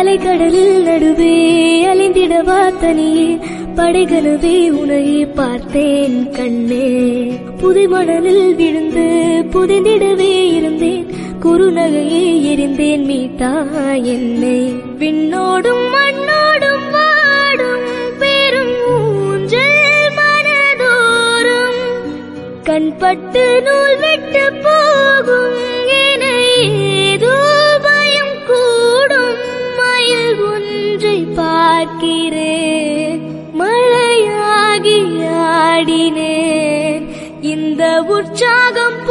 அலைக்கடலில் நடுவே அலைந்திடவா தனியே படைகனவே உனையே பார்த்தேன் கண்ணே புதை மணலில் விழுந்து புதைந்திடவே இருந்தேன் குறுநகையே எரிந்தேன் மீட்டா என்னை விண்ணோடும் மண்ணோடும் வாடும் பெரும் ஊஞ்சல் மனதோறும் கண்பட்டு நூல் விட்டு போகும் என ஏதோ பயம் கூடும் மயில் ஒன்றை பார்க்கிறேன் மழையாகி ஆடினேன் இந்த உற்சாகம்